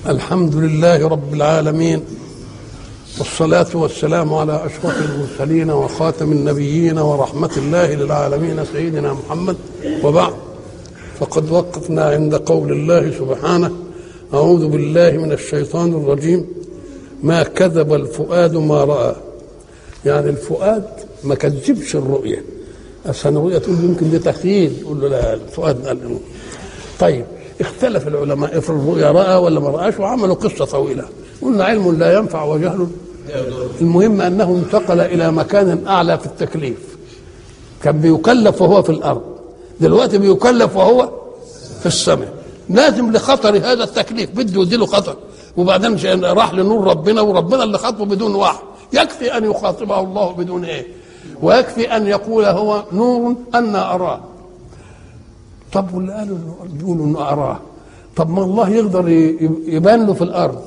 الحمد لله رب العالمين والصلاة والسلام على أشرف المرسلين وخاتم النبيين ورحمة الله للعالمين سيدنا محمد وبعد فقد وقفنا عند قول الله سبحانه أعوذ بالله من الشيطان الرجيم ما كذب الفؤاد ما رأى يعني الفؤاد ما كذبش الرؤية أصل الرؤية تقول يمكن دي تخيل تقول له لا الفؤاد قال طيب اختلف العلماء في الرؤيا رأى ولا ما رآش وعملوا قصة طويلة قلنا علم لا ينفع وجهل المهم أنه انتقل إلى مكان أعلى في التكليف كان بيكلف وهو في الأرض دلوقتي بيكلف وهو في السماء لازم لخطر هذا التكليف بده يديله خطر وبعدين راح لنور ربنا وربنا اللي خاطبه بدون وحي يكفي أن يخاطبه الله بدون إيه ويكفي أن يقول هو نور أنا أراه طب واللي قالوا بيقولوا انه اراه طب ما الله يقدر يبان له في الارض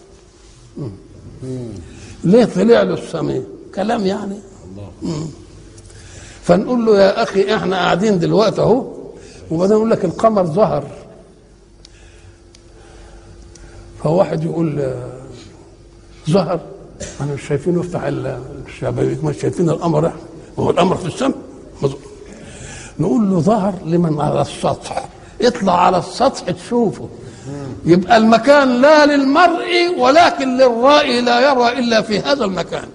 ليه طلع له السماء كلام يعني الله فنقول له يا اخي احنا قاعدين دلوقتي اهو وبعدين يقول لك القمر ظهر فواحد يقول ظهر انا مش شايفينه افتح الشبابيك مش شايفين القمر احنا هو القمر في السماء نقول له ظهر لمن على السطح اطلع على السطح تشوفه يبقى المكان لا للمرء ولكن للرائي لا يرى الا في هذا المكان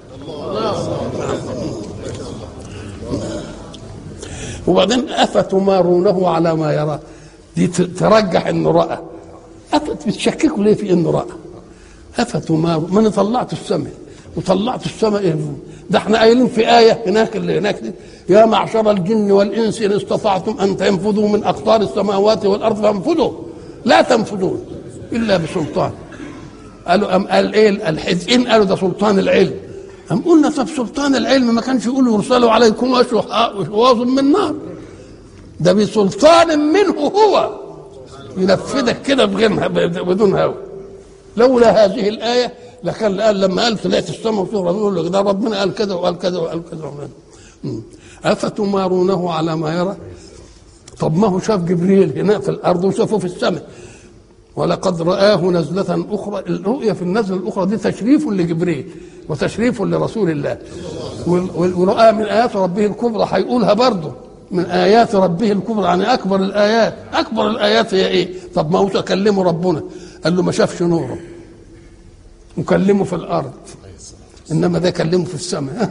وبعدين افتمارونه على ما يرى دي ترجح انه راى بتشككوا ليه في انه راى افتمار ما انا طلعت السماء وطلعت السماء إيه ده احنا قايلين في ايه هناك اللي هناك دي يا معشر الجن والانس ان استطعتم ان تنفذوا من اقطار السماوات والارض فانفذوا لا تنفذون الا بسلطان قالوا ام قال ايه الحزقين قالوا ده سلطان العلم أم قلنا طب سلطان العلم ما كانش يقول يرسلوا عليكم وشواظ من نار ده بسلطان منه هو ينفذك كده بغير بدون هوى لولا هذه الايه لكان قال لما قال طلعت السماء وفيه رسول لك ده ربنا قال كذا وقال كذا وقال كذا افتمارونه على ما يرى طب ما هو شاف جبريل هنا في الارض وشافه في السماء ولقد رآه نزلة أخرى الرؤية في النزلة الأخرى دي تشريف لجبريل وتشريف لرسول الله ورأى من آيات ربه الكبرى هيقولها برضه من آيات ربه الكبرى يعني أكبر الآيات أكبر الآيات هي إيه؟ طب ما هو كلمه ربنا قال له ما شافش نوره وكلمه في الارض انما ده كلمه في السماء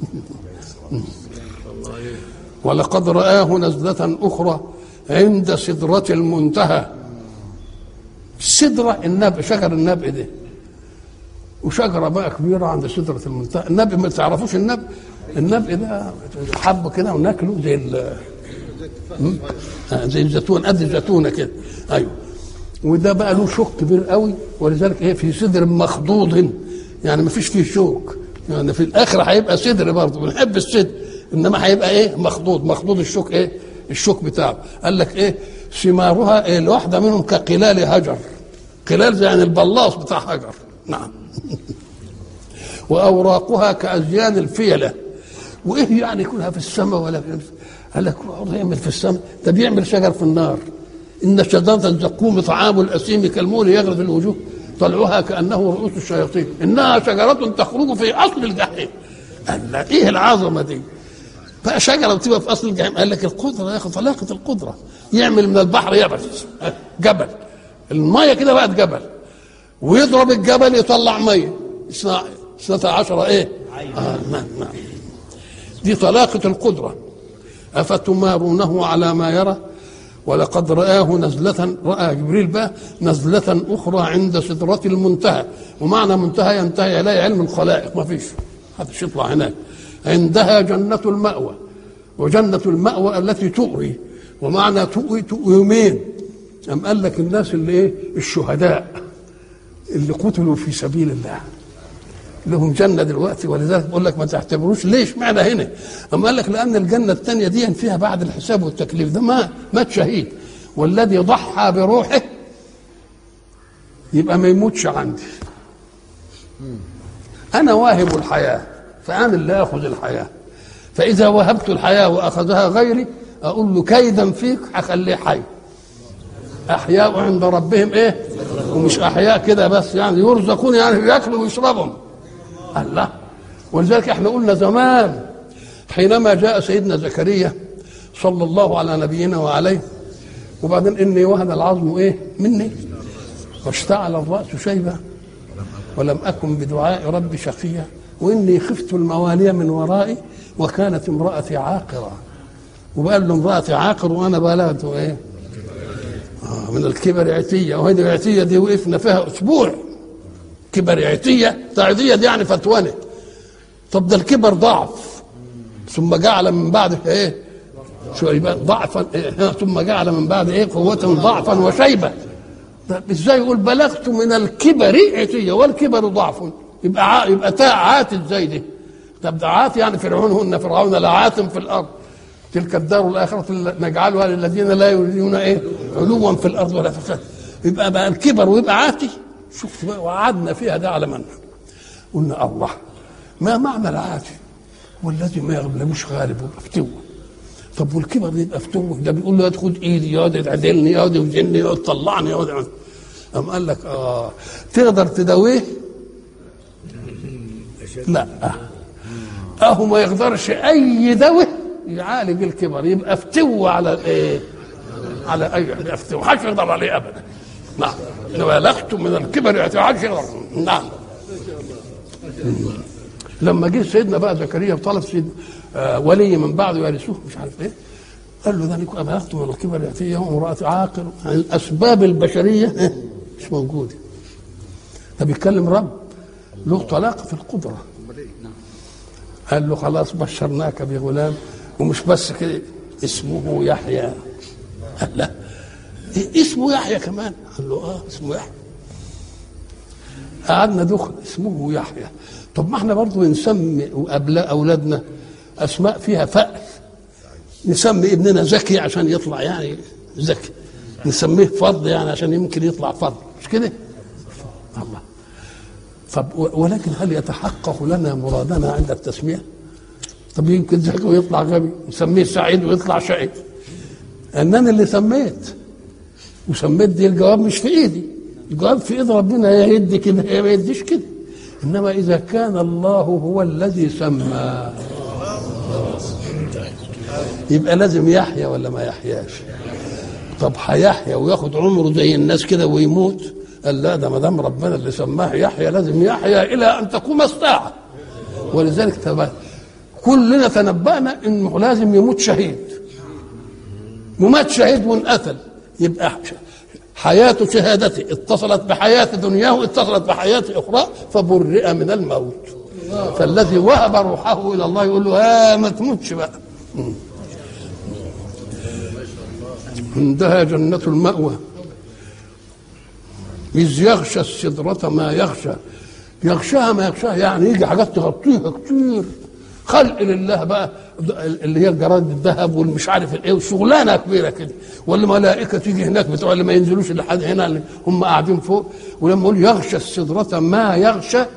ولقد رآه نزلة أخرى عند سدرة المنتهى السدرة النبء شجر النبء ده وشجرة بقى كبيرة عند سدرة المنتهى النبء ما تعرفوش النبء النبء ده حبة كده وناكله زي زي الزيتون قد الزيتونة كده أيوه وده بقى له شوك كبير قوي ولذلك ايه في صدر مخضوض يعني ما فيش فيه شوك يعني في الاخر هيبقى صدر برضه بنحب الصدر انما هيبقى ايه مخضوض مخضوض الشوك ايه الشوك بتاعه قال لك ايه ثمارها إيه الواحده منهم كقلال هجر قلال زي يعني البلاص بتاع هجر نعم واوراقها كازيان الفيله وايه يعني يكونها في السماء ولا في قال لك يعمل في السماء ده بيعمل شجر في النار إن شجرة الزقوم طعام الأثيم كالمول يغرف الوجوه طلعها كأنه رؤوس الشياطين إنها شجرة تخرج في أصل الجحيم قال إيه العظمة دي بقى شجرة بتبقى في أصل الجحيم قال لك القدرة يا أخي طلاقة القدرة يعمل من البحر يبس جبل المية كده بقت جبل ويضرب الجبل يطلع مية اثنا عشر ايه آه نعم نعم دي طلاقة القدرة أفتمارونه على ما يرى ولقد رآه نزلة رأى جبريل بقى نزلة أخرى عند سدرة المنتهى ومعنى منتهى ينتهي إليه علم الخلائق ما فيش محدش يطلع هناك عندها جنة المأوى وجنة المأوى التي تؤوي ومعنى تؤوي تؤوي يومين أم قال لك الناس اللي إيه الشهداء اللي قتلوا في سبيل الله لهم جنه دلوقتي ولذلك بقول لك ما تعتبروش ليش معنى هنا اما قال لك لان الجنه الثانيه دي فيها بعد الحساب والتكليف ده ما مات شهيد والذي ضحى بروحه يبقى ما يموتش عندي انا واهب الحياه فانا اللي اخذ الحياه فاذا وهبت الحياه واخذها غيري اقول له كيدا فيك هخليه حي احياء عند ربهم ايه ومش احياء كده بس يعني يرزقون يعني ياكلوا ويشربوا الله ولذلك احنا قلنا زمان حينما جاء سيدنا زكريا صلى الله على نبينا وعليه وبعدين اني وهن العظم ايه مني واشتعل الراس شيبه ولم اكن بدعاء ربي شقيا واني خفت الموالي من ورائي وكانت امراتي عاقره وقال له امراتي عاقر وانا بلغت ايه آه من الكبر عتيه وهذه العتيه دي وقفنا فيها اسبوع كبر عتيه تعديه دي يعني فتونه طب ده الكبر ضعف ثم جعل من بعد ايه شيبا ضعفا إيه ثم جعل من بعد ايه قوة ضعفا وشيبة طب ازاي يقول بلغت من الكبر عتية والكبر ضعف يبقى ع... يبقى تاء عات ازاي دي طب ده عات يعني فرعون هن فرعون لعات في الارض تلك الدار الاخرة نجعلها للذين لا يريدون ايه علوا في الارض ولا فساد يبقى بقى الكبر ويبقى عاتي شفت بقى وقعدنا فيها ده على منها قلنا الله ما معنى العاتي والذي ما يغلبوش غالب ويبقى فتوه طب والكبر ده يبقى فتوه ده بيقول له خد ايدي يقعد يعدلني يقعد يوزني يقعد يطلعني يقعد قام قال لك اه تقدر تداويه؟ لا اهو ما يقدرش اي دواء يعالج الكبر يبقى فتوه على الايه؟ على اي فتوه محدش يقدر عليه ابدا نعم بلغت من الكبر محدش يقدر نعم لما جه سيدنا بقى زكريا وطلب سيد آه ولي من بعده يرثوه مش عارف ايه قال له ذلك أبلغت من الكبر يأتيه امرأة عاقل يعني الأسباب البشرية مش موجودة ده بيتكلم رب له طلاقة في القدرة قال له خلاص بشرناك بغلام ومش بس كده اسمه يحيى قال لا إيه اسمه يحيى كمان قال له اه اسمه يحيى قعدنا دخل اسمه يحيى طب ما احنا برضه نسمي اولادنا اسماء فيها فأل نسمي ابننا زكي عشان يطلع يعني زكي نسميه فرض يعني عشان يمكن يطلع فرض مش كده الله طب ولكن هل يتحقق لنا مرادنا عند التسميه طب يمكن زكي ويطلع غبي نسميه سعيد ويطلع شقي انني اللي سميت وسميت دي الجواب مش في ايدي الجواب في ايد ربنا يا يدي كده يا ما يديش كده انما اذا كان الله هو الذي سمى يبقى لازم يحيا ولا ما يحياش طب هيحيا وياخد عمره زي الناس كده ويموت قال لا ده ما دام ربنا اللي سماه يحيا لازم يحيا الى ان تقوم الساعه ولذلك تبقى كلنا تنبأنا انه لازم يموت شهيد ومات شهيد وانقتل يبقى حياة شهادته اتصلت بحياة دنياه اتصلت بحياة أخرى فبرئ من الموت فالذي وهب روحه إلى الله يقول له آه ما تموتش بقى عندها جنة المأوى إذ يغشى السدرة ما يغشى يغشاها ما يغشاها يعني يجي حاجات تغطيها كتير خلق لله بقى اللي هي الجراد الذهب والمش عارف الايه وشغلانه كبيره كده والملائكه تيجي هناك بتوع اللي ما ينزلوش لحد هنا اللي هم قاعدين فوق ولما يقول يغشى السدرة ما يغشى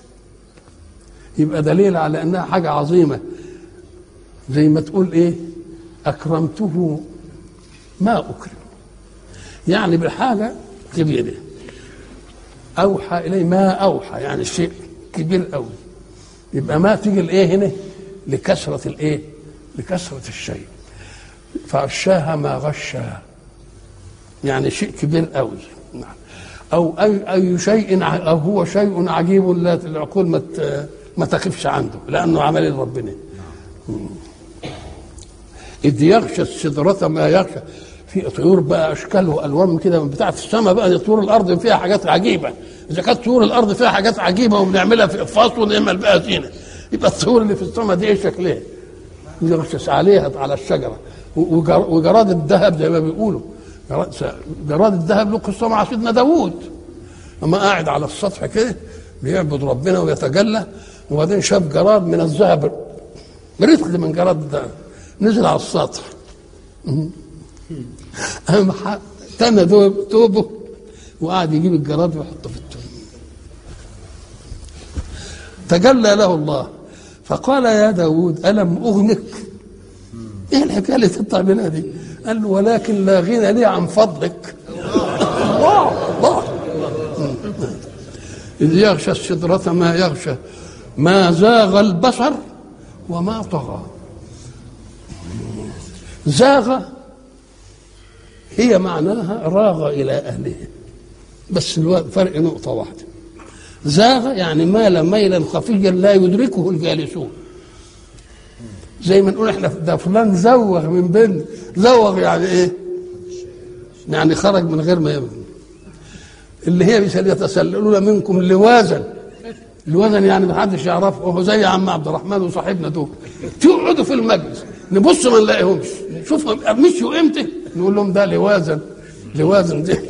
يبقى دليل على انها حاجه عظيمه زي ما تقول ايه اكرمته ما اكرم يعني بالحاجه كبيره اوحى اليه ما اوحى يعني شيء كبير قوي يبقى ما تيجي الايه هنا لكثرة الايه لكثرة الشيء فغشاها ما غشاها يعني شيء كبير قوي نعم او اي اي شيء او هو شيء عجيب لا العقول ما ما تخفش عنده لانه عمل ربنا اذ يغشى السدرة ما يغشى في طيور بقى اشكال والوان كده من بتاعه السماء بقى دي طيور الارض فيها حاجات عجيبه اذا كانت طيور الارض فيها حاجات عجيبه وبنعملها في اقفاص ونعمل بقى زينه يبقى الطيور اللي في السماء دي ايه شكلها؟ يغشش عليها على الشجره وجراد الذهب زي ما بيقولوا جراد الذهب له قصه مع سيدنا داوود لما قاعد على السطح كده بيعبد ربنا ويتجلى وبعدين شاف جراد من الذهب رتل من جراد الذهب نزل على السطح قام تنى توبه وقعد يجيب الجراد ويحطه في التوب تجلى له الله فقال يا داود ألم أغنك ايه الحكايه اللي تطلع منها دي؟ قال له ولكن لا غنى لي عن فضلك الله الله إذ يغشى السدرة ما يغشى ما زاغ البصر وما طغى زاغ هي معناها راغ إلى أهله بس فرق نقطة واحدة زاغ يعني مال ميلا خفيا لا يدركه الجالسون زي ما نقول احنا ده فلان زوغ من بين زوغ يعني ايه يعني خرج من غير ما يمن اللي هي يتسللون منكم لوازا الوزن يعني ما حدش يعرفه وهو زي عم عبد الرحمن وصاحبنا دول تقعدوا في المجلس نبص ما نلاقيهمش نشوفهم مشوا امتى نقول لهم ده لوازن لوازن دي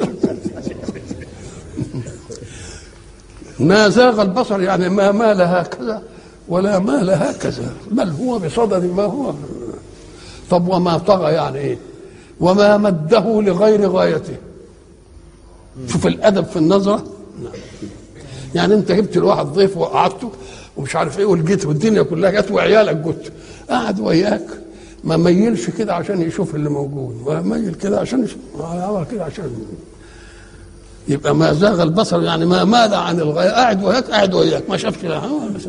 ما زاغ البصر يعني ما مال هكذا ولا مال هكذا بل هو بصدد ما هو طب وما طغى يعني ايه وما مده لغير غايته شوف الادب في النظره يعني انت جبت الواحد ضيف وقعدته ومش عارف ايه ولقيت والدنيا كلها جت وعيالك جت قعد وياك ما ميلش كده عشان يشوف اللي موجود ولا ميل كده عشان يشوف عمل كده عشان يبقى ما زاغ البصر يعني ما مال عن الغاية قاعد وياك قاعد وياك ما شافش لا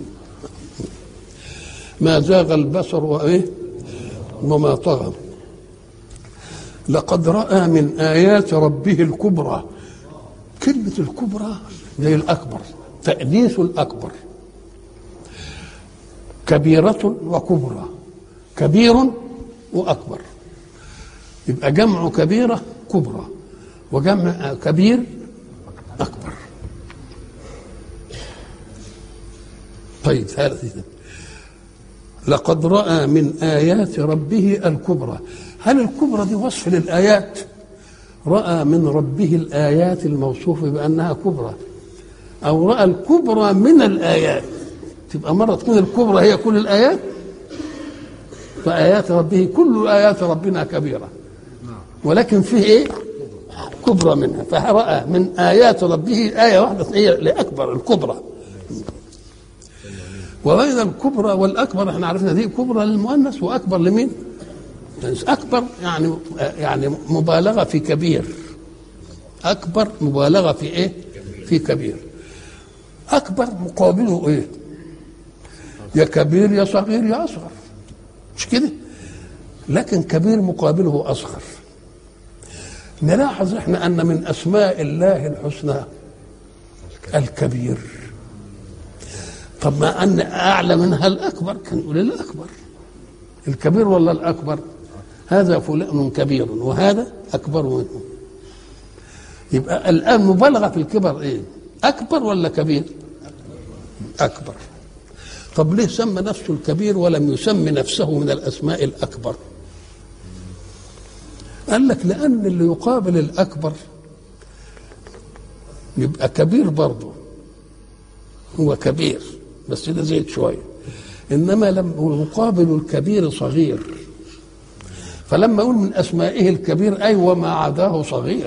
ما زاغ البصر وايه وما طغى لقد راى من ايات ربه الكبرى كلمه الكبرى زي الاكبر تأنيث الاكبر كبيرة وكبرى كبير وأكبر يبقى جمع كبيرة كبرى وجمع كبير أكبر طيب هذا لقد رأى من آيات ربه الكبرى هل الكبرى دي وصف للآيات رأى من ربه الآيات الموصوفة بأنها كبرى أو رأى الكبرى من الآيات تبقى مرة تكون الكبرى هي كل الآيات فآيات ربه كل آيات ربنا كبيرة ولكن فيه إيه كبرى منها فرأى من آيات ربه آية واحدة هي لأكبر الكبرى وبين الكبرى والأكبر احنا عرفنا دي كبرى للمؤنث وأكبر لمين؟ أكبر يعني يعني مبالغة في كبير أكبر مبالغة في إيه؟ في كبير أكبر مقابله إيه؟ يا كبير يا صغير يا أصغر مش كده لكن كبير مقابله أصغر نلاحظ احنا أن من أسماء الله الحسنى الكبير طب ما أن أعلى منها الأكبر كان يقول الأكبر الكبير ولا الأكبر هذا فلان كبير وهذا أكبر منه يبقى الآن مبالغة في الكبر إيه أكبر ولا كبير أكبر طب ليه سمى نفسه الكبير ولم يسمي نفسه من الأسماء الأكبر قال لك لأن اللي يقابل الأكبر يبقى كبير برضه هو كبير بس ده زيد شوية إنما لما يقابل الكبير صغير فلما يقول من أسمائه الكبير أي وما عداه صغير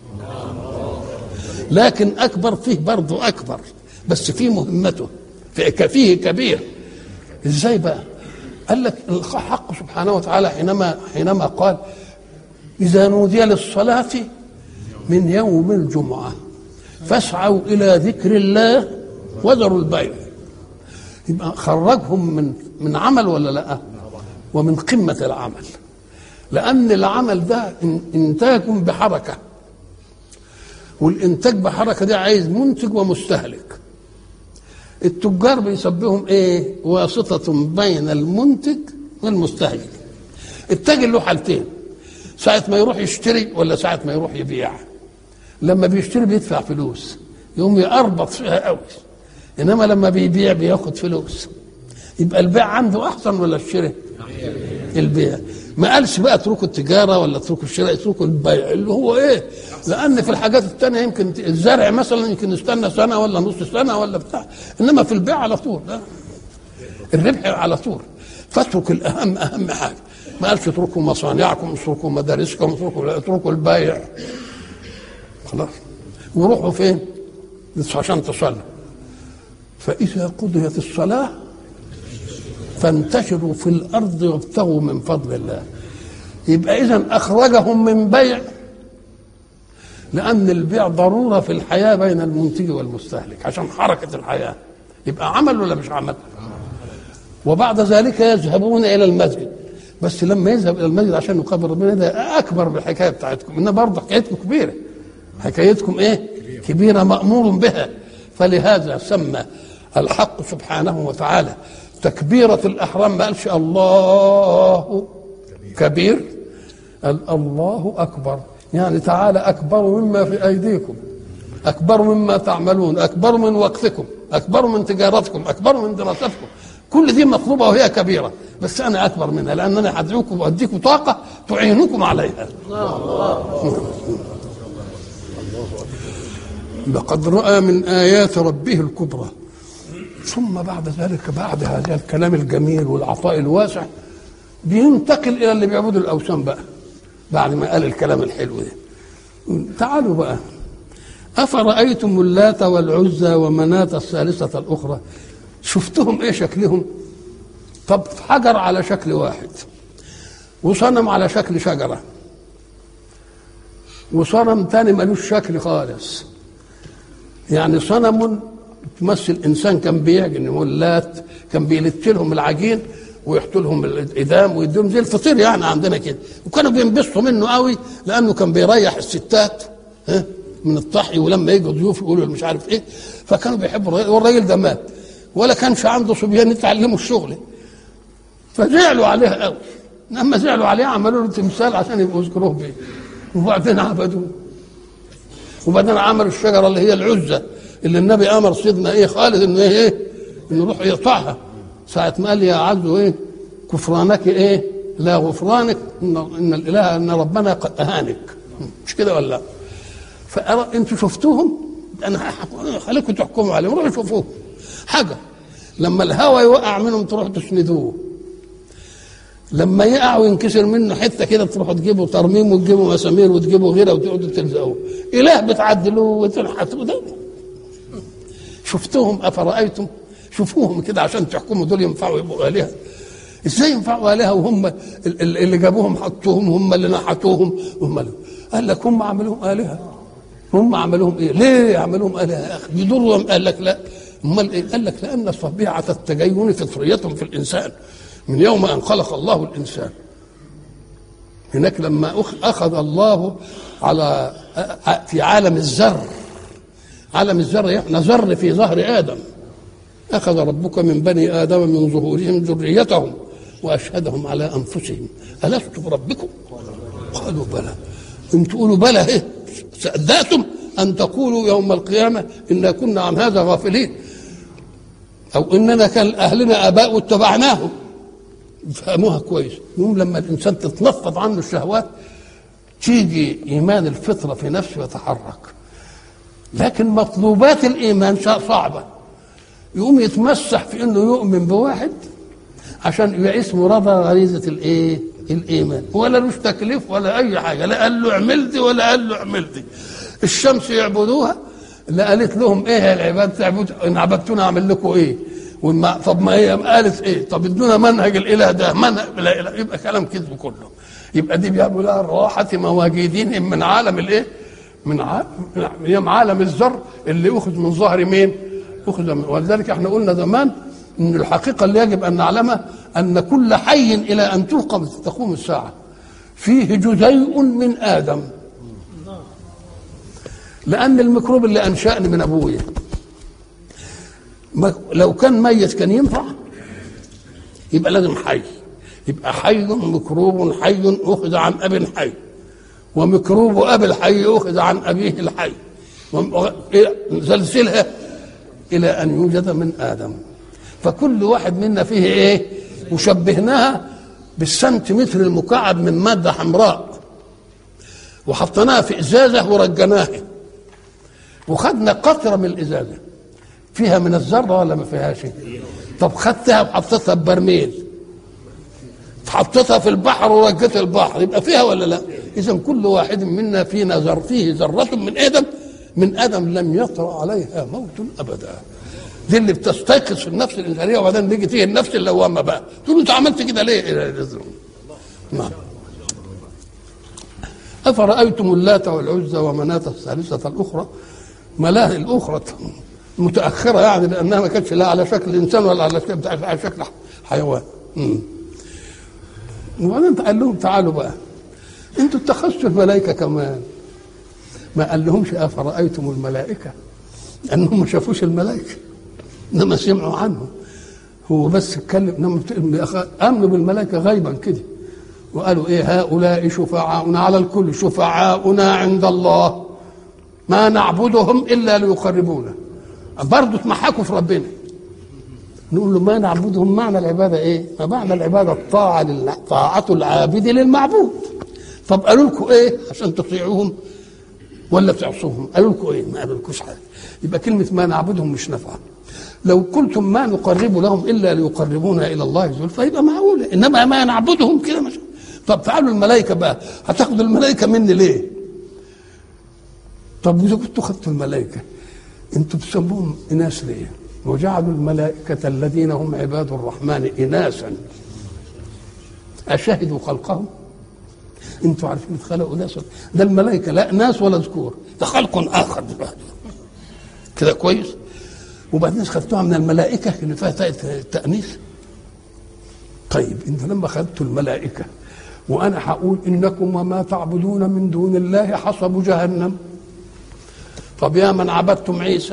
لكن أكبر فيه برضه أكبر بس فيه مهمته فيه كبير ازاي بقى قال لك الحق سبحانه وتعالى حينما حينما قال اذا نودي للصلاه من يوم الجمعه فاسعوا الى ذكر الله وذروا البيع يبقى خرجهم من من عمل ولا لا ومن قمه العمل لان العمل ده انتاج بحركه والانتاج بحركه دي عايز منتج ومستهلك التجار بيسبهم ايه واسطة بين المنتج والمستهلك التاجر له حالتين ساعة ما يروح يشتري ولا ساعة ما يروح يبيع لما بيشتري بيدفع فلوس يقوم يقربط فيها قوي انما لما بيبيع بياخد فلوس يبقى البيع عنده احسن ولا الشراء البيع ما قالش بقى اتركوا التجاره ولا اتركوا الشراء اتركوا البيع اللي هو ايه لان في الحاجات الثانيه يمكن الزرع مثلا يمكن يستنى سنه ولا نص سنه ولا بتاع انما في البيع على طول لا الربح على طول فاترك الاهم اهم حاجه ما قالش اتركوا مصانعكم اتركوا مدارسكم اتركوا اتركوا البيع خلاص وروحوا فين؟ عشان تصلوا فإذا قضيت الصلاة فانتشروا في الارض وابتغوا من فضل الله يبقى اذا اخرجهم من بيع لأن البيع ضرورة في الحياة بين المنتج والمستهلك عشان حركة الحياة يبقى عمل ولا مش عمل وبعد ذلك يذهبون إلى المسجد بس لما يذهب إلى المسجد عشان يقابل ربنا ده أكبر من الحكاية بتاعتكم إنها برضه حكايتكم كبيرة حكايتكم إيه كبيرة مأمور بها فلهذا سمى الحق سبحانه وتعالى تكبيرة الأحرام ما قالش الله كبير قال الله أكبر يعني تعالى أكبر مما في أيديكم أكبر مما تعملون أكبر من وقتكم أكبر من تجارتكم أكبر من دراستكم كل دي مطلوبة وهي كبيرة بس أنا أكبر منها لأن أنا هدعوكم وأديكم طاقة تعينكم عليها لقد رأى من آيات ربه الكبرى ثم بعد ذلك بعد هذا الكلام الجميل والعطاء الواسع بينتقل الى اللي بيعبدوا الاوثان بقى بعد ما قال الكلام الحلو ده تعالوا بقى افرايتم اللات والعزى ومناه الثالثه الاخرى شفتهم ايه شكلهم طب حجر على شكل واحد وصنم على شكل شجره وصنم تاني ملوش شكل خالص يعني صنم تمثل انسان كان بيعجن ولات كان بيلت لهم العجين ويحطوا لهم الادام ويديهم زي الفطير يعني عندنا كده وكانوا بينبسطوا منه قوي لانه كان بيريح الستات ها من الطحي ولما يجوا ضيوف يقولوا مش عارف ايه فكانوا بيحبوا الراجل والراجل ده مات ولا كانش عنده صبيان يتعلموا الشغل فزعلوا عليه قوي لما زعلوا عليه عملوا له تمثال عشان يبقوا يذكروه بيه وبعدين عبدوه وبعدين عملوا الشجره اللي هي العزه اللي النبي امر سيدنا ايه خالد انه ايه انه يروح يقطعها ساعة ما قال يا عز ايه كفرانك ايه لا غفرانك ان ان الاله ان ربنا قد اهانك مش كده ولا لا فأرى انتوا شفتوهم انا خليكم تحكموا عليهم روحوا شوفوهم حاجه لما الهوى يوقع منهم تروحوا تسندوه لما يقع وينكسر منه حته كده تروحوا تجيبوا ترميم وتجيبوا مسامير وتجيبوا غيره وتقعدوا تلزقوه اله بتعدلوه وتنحتوا ده شفتوهم افرايتم شوفوهم كده عشان تحكموا دول ينفعوا يبقوا الهه ازاي ينفعوا الهه وهم اللي جابوهم حطوهم هم اللي نحتوهم هم اللي قال لك هم عملوهم الهه هم عملوهم ايه؟ ليه عملوهم الهه يا اخي؟ يضرهم قال لك لا امال ايه؟ قال لك لان طبيعه التدين فطريه في الانسان من يوم ان خلق الله الانسان هناك لما اخذ الله على في عالم الذر عالم الذر احنا ذر في ظهر ادم اخذ ربك من بني ادم من ظهورهم ذريتهم واشهدهم على انفسهم الست بربكم قالوا بلى ان تقولوا بلى ايه صدقتم ان تقولوا يوم القيامه انا كنا عن هذا غافلين او اننا كان اهلنا اباء واتبعناهم فهموها كويس يوم لما الانسان تتنفض عنه الشهوات تيجي ايمان الفطره في نفسه يتحرك لكن مطلوبات الايمان صعبه يقوم يتمسح في انه يؤمن بواحد عشان يعيش مرادة غريزة الايه؟ الايمان ولا لوش تكليف ولا اي حاجه لا قال له اعمل دي ولا قال له اعمل دي الشمس يعبدوها لا قالت لهم ايه العباد تعبد ان عبدتونا اعمل لكم ايه؟ وما طب ما هي قالت ايه؟ طب ادونا منهج الاله ده منهج لا اله يبقى كلام كذب كله يبقى دي بيعملوا لها الراحه مواجدين من عالم الايه؟ من عالم عالم الذر اللي اخذ من ظهر مين؟ اخذ من ولذلك احنا قلنا زمان ان الحقيقه اللي يجب ان نعلمها ان كل حي الى ان تقام تقوم الساعه فيه جزيء من ادم لان الميكروب اللي انشاني من ابويا لو كان ميت كان ينفع يبقى لازم حي يبقى حي ميكروب حي اخذ عن اب حي وميكروب اب الحي اخذ عن ابيه الحي سلسلها الى ان يوجد من ادم فكل واحد منا فيه ايه وشبهناها بالسنتيمتر المكعب من ماده حمراء وحطيناها في ازازه ورجناها وخدنا قطره من الازازه فيها من الذره ولا ما فيهاش طب خدتها وحطيتها ببرميل حطيتها في البحر ورجت البحر يبقى فيها ولا لا اذا كل واحد منا فينا ذر فيه ذره من ادم من ادم لم يطرا عليها موت ابدا دي اللي بتستيقظ في النفس الانسانيه وبعدين تيجي تيجي النفس اللوامه بقى تقول انت عملت كده ليه؟ نعم أفرأيتم اللات والعزى ومناة الثالثة الأخرى ملاهي الأخرى متأخرة يعني لأنها ما كانتش لا على شكل إنسان ولا على شكل على شكل حيوان مم. وبعدين قال لهم تعالوا بقى انتوا اتخذتوا الملائكة كمان ما قال لهمش أفرأيتم الملائكة أنهم ما شافوش الملائكة إنما سمعوا عنه هو بس اتكلم انما امنوا بالملائكه غيبا كده وقالوا ايه هؤلاء شفعاؤنا على الكل شفعاؤنا عند الله ما نعبدهم الا ليقربونا برضه اتمحكوا في ربنا نقول له ما نعبدهم معنى العباده ايه؟ ما معنى العباده الطاعه لله طاعه العابد للمعبود طب قالوا لكم ايه عشان تطيعوهم ولا تعصوهم؟ قالوا لكم ايه؟ ما قالوا لكوش حاجه يبقى كلمه ما نعبدهم مش نافعه لو قلتم ما نقرب لهم الا ليقربونا الى الله زلفى فيبقى معقوله انما ما نعبدهم كده مش طب تعالوا الملائكه بقى هتاخدوا الملائكه مني ليه؟ طب اذا كنتوا خدتوا الملائكه انتوا بتسموهم اناث ليه؟ وجعلوا الملائكه الذين هم عباد الرحمن اناثا اشهدوا خلقهم؟ انتوا عارفين اتخلقوا ناس ده الملائكه لا ناس ولا ذكور ده خلق اخر دلوقتي كده كويس؟ وبعدين خدتوها من الملائكة اللي فيها التأنيث طيب انت لما خدتوا الملائكة وأنا هقول إنكم وما تعبدون من دون الله حصب جهنم طب يا من عبدتم عيسى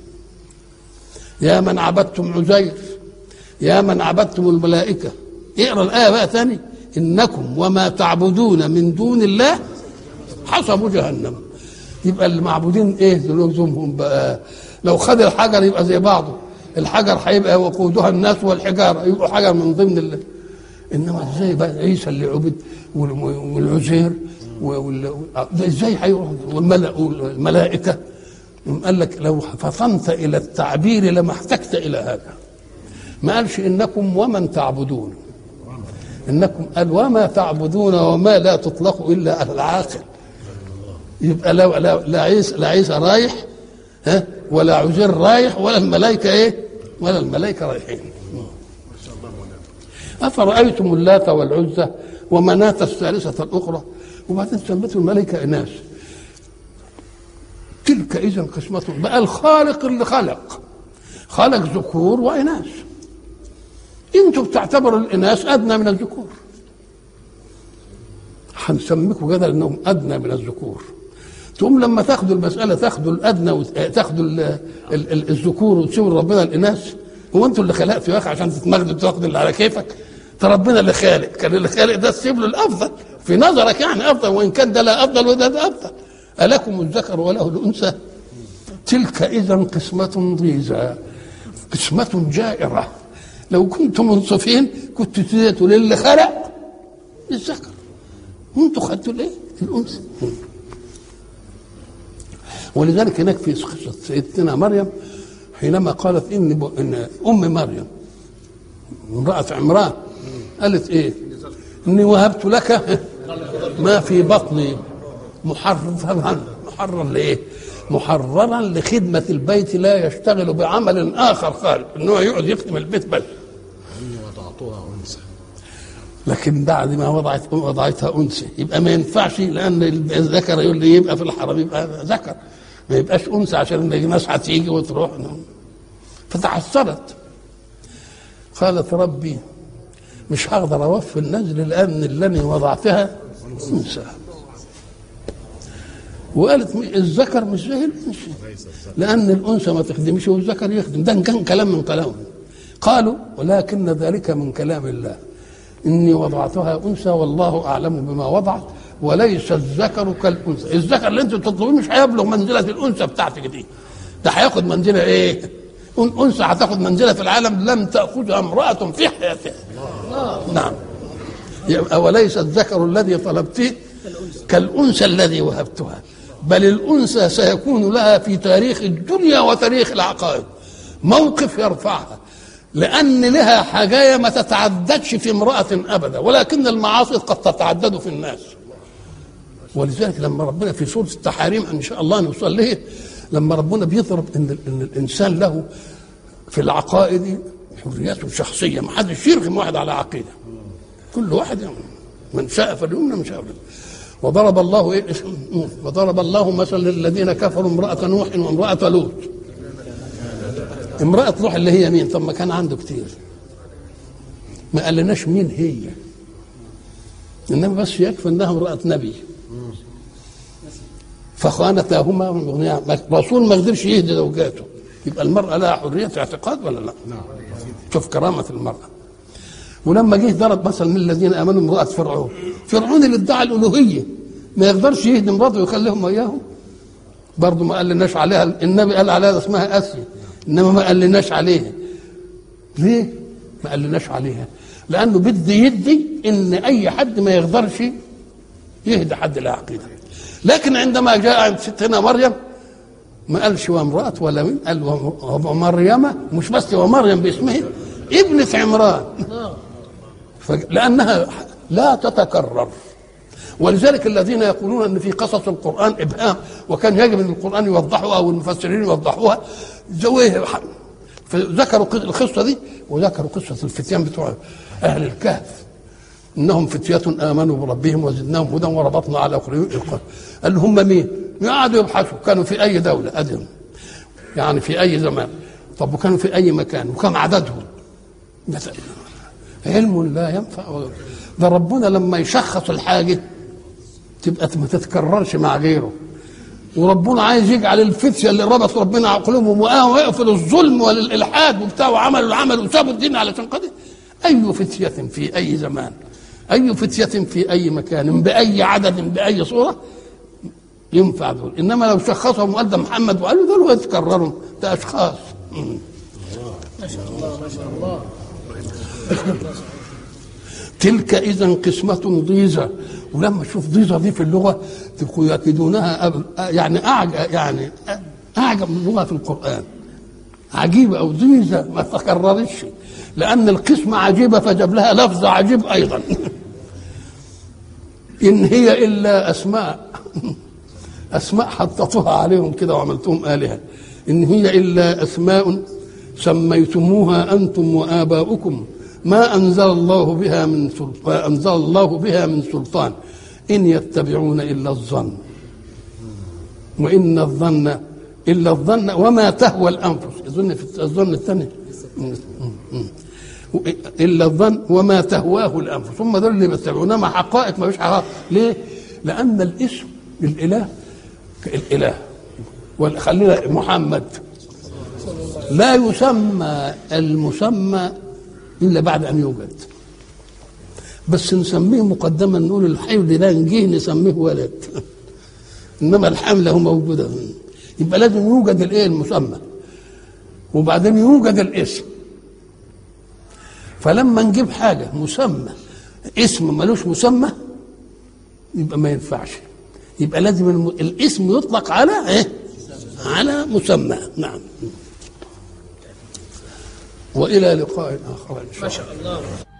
يا من عبدتم عزير يا من عبدتم الملائكة اقرا الآية بقى ثاني إنكم وما تعبدون من دون الله حصب جهنم يبقى المعبودين ايه ذنوبهم بقى لو خد الحجر يبقى زي بعضه الحجر هيبقى وقودها الناس والحجاره يبقوا حجر من ضمن الله انما ازاي بقى عيسى اللي عبد والعزير ازاي هيروح والملائكه قال لك لو فطنت الى التعبير لما احتجت الى هذا ما قالش انكم ومن تعبدون انكم قال وما تعبدون وما لا تطلق الا على العاقل يبقى لا لا لا عيسى لا عيسى رايح ها ولا عزير رايح ولا الملائكه ايه ولا الملائكه رايحين افرايتم اللات والعزى ومناة الثالثة الأخرى وبعدين سميتوا الملائكة إناث تلك إذا قسمة بقى الخالق اللي خلق خلق ذكور وإناث انتوا بتعتبروا الإناث أدنى من الذكور هنسميكم كده لأنهم أدنى من الذكور تقوم لما تاخدوا المسألة تاخدوا الأدنى وتاخدوا الذكور وتسيبوا ربنا الإناث هو أنتوا اللي خلقتوا يا أخي عشان تتمجدوا تاخدوا اللي على كيفك ده ربنا اللي خالق كان اللي خالق ده تسيب له الأفضل في نظرك يعني أفضل وإن كان ده لا أفضل وده ده أفضل ألكم الذكر وله الأنثى تلك إذا قسمة ضيزى قسمة جائرة لو كنتم منصفين كنتوا تديتوا للي خلق الذكر وانتوا خدتوا الايه؟ الانثى ولذلك هناك في قصه سيدتنا مريم حينما قالت ان ان ام مريم امراه عمران قالت ايه؟ اني وهبت لك ما في بطني محررا محرر لايه؟ محررا لخدمة البيت لا يشتغل بعمل آخر خارج إنه يقعد يخدم البيت بس وضعتها أنثى لكن بعد ما وضعت وضعتها انثى يبقى ما ينفعش لان الذكر يقول لي يبقى في الحرم يبقى ذكر ما يبقاش انثى عشان الناس هتيجي وتروح فتعثرت قالت ربي مش هقدر اوفي النزل لان اللي وضعتها انثى وقالت الذكر مش زي الانثى لان الانثى ما تخدمش والذكر يخدم ده كان كلام من كلامهم قالوا ولكن ذلك من كلام الله إني وضعتها أنثى والله أعلم بما وضعت وليس الذكر كالأنثى الذكر اللي أنت تطلبيه مش هيبلغ منزلة الأنثى بتاعتك دي ده هياخد منزلة إيه؟ أنثى هتاخد منزلة في العالم لم تأخذها امرأة في حياتها نعم يبقى وليس الذكر الذي طلبته كالأنثى الذي وهبتها بل الأنثى سيكون لها في تاريخ الدنيا وتاريخ العقائد موقف يرفعها لأن لها حاجاية ما تتعددش في امرأة أبدا ولكن المعاصي قد تتعدد في الناس ولذلك لما ربنا في سورة التحاريم إن شاء الله نوصل له لما ربنا بيضرب إن, إن الإنسان له في العقائد حريته الشخصية ما حدش يرغم واحد على عقيدة كل واحد يعني من شاء فليؤمن من شاء فليؤمن وضرب الله ايه وضرب الله مثلا للذين كفروا امرأة نوح وامرأة لوط امرأة نوح اللي هي مين؟ طب ما كان عنده كتير ما قالناش مين هي انما بس يكفي انها امرأة نبي فخانتاهما رسول ما قدرش يهدي زوجاته يبقى المرأة لها حرية اعتقاد ولا لا؟ شوف كرامة المرأة ولما جه ضرب مثلا من الذين امنوا امراه فرعون فرعون اللي ادعى الالوهيه ما يقدرش يهدي مراته ويخليهم اياهم برضه ما قالناش عليها النبي قال عليها اسمها اسيا انما ما قالناش عليها ليه؟ ما قالناش عليها لانه بدي يدي ان اي حد ما يقدرش يهدي حد لا عقيده لكن عندما جاء عند ستنا مريم ما قالش وامرأة ولا مين قال ومريم مش بس ومريم باسمه ابنة عمران لأنها لا تتكرر ولذلك الذين يقولون ان في قصص القران ابهام وكان يجب ان القران يوضحوها والمفسرين يوضحوها زويه ذكروا القصه دي وذكروا قصه الفتيان بتوع اهل الكهف انهم فتية امنوا بربهم وزدناهم هدى وربطنا على قلوبهم قال له هم مين؟ قعدوا يبحثوا كانوا في اي دوله ادم يعني في اي زمان طب وكانوا في اي مكان وكم عددهم؟ مثلا علم لا ينفع ده ربنا لما يشخص الحاجة تبقى ما تتكررش مع غيره وربنا عايز يجعل الفتية اللي ربط ربنا عقلهم ويقفل الظلم والإلحاد وبتاع وعملوا العمل وسابوا الدين علشان قدر أي فتية في أي زمان أي فتية في أي مكان بأي عدد بأي صورة ينفع دول إنما لو شخصهم وقال ده محمد وقالوا دول يتكرروا ده أشخاص ما شاء الله ما شاء الله تلك اذا قسمة ضيزة ولما تشوف ضيزة دي في اللغة يكيدونها يعني أعجب يعني أعجب من اللغة في القرآن عجيبة أو ضيزة ما تكررتش لأن القسمة عجيبة فجاب لها لفظ عجيب أيضا إن هي إلا أسماء أسماء حطيتوها عليهم كده وعملتهم آلهة إن هي إلا أسماء سميتموها أنتم وآباؤكم ما أنزل الله بها من سلطان أنزل الله بها من سلطان إن يتبعون إلا الظن وإن الظن إلا الظن وما تهوى الأنفس أظن في الظن الثاني إلا الظن وما تهواه الأنفس ثم دول اللي بيتبعون ما حقائق ما فيش حقائق ليه؟ لأن الاسم الإله الإله خلينا محمد لا يسمى المسمى الا بعد ان يوجد بس نسميه مقدما نقول الحمل ده نجيه نسميه ولد انما الحمله هو موجوده يبقى لازم يوجد الايه المسمى وبعدين يوجد الاسم فلما نجيب حاجه مسمى اسم ملوش مسمى يبقى ما ينفعش يبقى لازم الاسم يطلق على ايه على مسمى نعم والى لقاء اخر ان شاء الله ما شاء الله